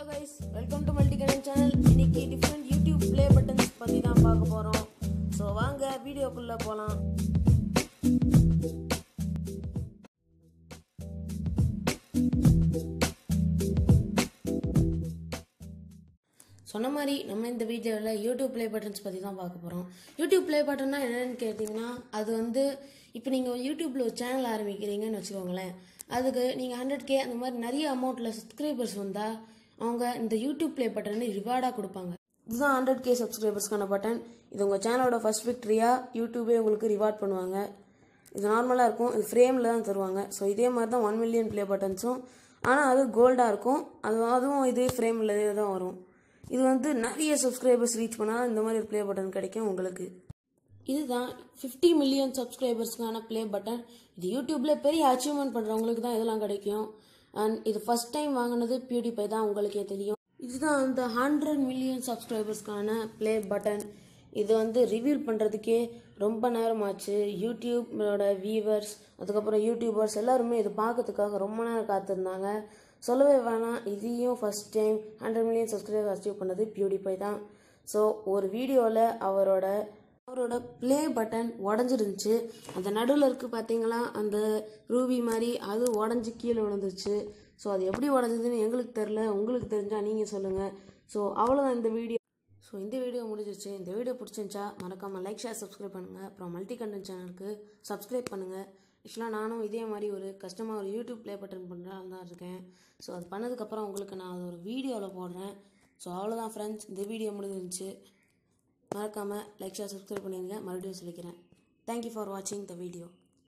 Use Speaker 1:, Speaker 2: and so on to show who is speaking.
Speaker 1: guys welcome to multi connect channel இன்னைக்கு different YouTube play buttons பற்றி தான் பார்க்க போகிறோம் ஸோ வாங்க வீடியோக்குள்ளே போகலாம் சொன்ன மாதிரி நம்ம இந்த வீடியோவில் யூடியூப் ப்ளே பட்டன்ஸ் பற்றி தான் பார்க்க போகிறோம் யூடியூப் ப்ளே பட்டன்னா என்னன்னு கேட்டிங்கன்னா அது வந்து இப்போ நீங்கள் யூடியூப்பில் ஒரு சேனல் ஆரம்பிக்கிறீங்கன்னு வச்சுக்கோங்களேன் அதுக்கு நீங்கள் ஹண்ட்ரட் கே அந்த மாதிரி நிறைய அமௌண்ட்டில் சப்ஸ்கிரைபர்ஸ் வந்தால் அவங்க இந்த யூடியூப் ப்ளே பட்டனை ரிவார்டாக கொடுப்பாங்க இதுதான் ஹண்ட்ரட் கே சப்ஸ்கிரைபர்ஸ்க்கான பட்டன் இது உங்கள் சேனலோட ஃபர்ஸ்ட் விக்ட்ரியாக யூடியூபே உங்களுக்கு ரிவார்ட் பண்ணுவாங்க இது நார்மலாக இருக்கும் இது ஃப்ரேமில் தான் தருவாங்க ஸோ இதே மாதிரி தான் ஒன் மில்லியன் ப்ளே பட்டன்ஸும் ஆனால் அது கோல்டாக இருக்கும் அது அதுவும் இதே ஃப்ரேமில் தான் வரும் இது வந்து நிறைய சப்ஸ்கிரைபர்ஸ் ரீச் பண்ணால் இந்த மாதிரி ப்ளே பட்டன் கிடைக்கும் உங்களுக்கு இதுதான் ஃபிஃப்டி மில்லியன் சப்ஸ்கிரைபர்ஸ்க்கான ப்ளே பட்டன் இது யூடியூப்ல பெரிய அச்சீவ்மெண்ட் பண்ணுறவங்களுக்கு தான் இதெல்லாம் கிடைக்கும் அண்ட் இது ஃபர்ஸ்ட் டைம் வாங்கினது பியூடிஃபை தான் உங்களுக்கே தெரியும் இதுதான் அந்த ஹண்ட்ரட் மில்லியன் சப்ஸ்கிரைபர்ஸ்க்கான ப்ளே பட்டன் இது வந்து ரிவீல் பண்ணுறதுக்கே ரொம்ப நேரம் ஆச்சு யூடியூபோட வியூவர்ஸ் அதுக்கப்புறம் யூடியூபர்ஸ் எல்லாருமே இது பார்க்கறதுக்காக ரொம்ப நேரம் காத்திருந்தாங்க சொல்லவே வேணாம் இதையும் first time hundred million subscriber achieve பண்ணது பியூடிஃபை தான் ஸோ ஒரு வீடியோவில் அவரோட அவரோட ப்ளே பட்டன் உடஞ்சிருந்துச்சு அந்த நடுவில் இருக்கு பார்த்தீங்களா அந்த ரூபி மாதிரி அது உடஞ்சி கீழே விழுந்துருச்சு ஸோ அது எப்படி உடஞ்சதுன்னு எங்களுக்கு தெரில உங்களுக்கு தெரிஞ்சா நீங்கள் சொல்லுங்கள் ஸோ அவ்வளோதான் இந்த வீடியோ ஸோ இந்த வீடியோ முடிஞ்சிருச்சு இந்த வீடியோ பிடிச்சிருந்துச்சா மறக்காமல் லைக் ஷேர் சப்ஸ்கிரைப் பண்ணுங்கள் அப்புறம் மல்டி கண்டென்ட் சேனலுக்கு சப்ஸ்கிரைப் பண்ணுங்கள் ஆக்சுவலாக நானும் இதே மாதிரி ஒரு கஷ்டமாக ஒரு யூடியூப் ப்ளே பட்டன் பண்ணுறான்னு தான் இருக்கேன் ஸோ அது பண்ணதுக்கப்புறம் உங்களுக்கு நான் அது ஒரு வீடியோவில் போடுறேன் ஸோ அவ்வளோதான் ஃப்ரெண்ட்ஸ் இந்த வீடியோ முடிஞ்சிருந்துச்சு மறக்காமல் லைக் ஷேர் சப்ஸ்கிரைப் பண்ணிடுங்க மறுபடியும் சொல்லிக்கிறேன் தேங்க்யூ ஃபார் வாட்சிங் த வீடியோ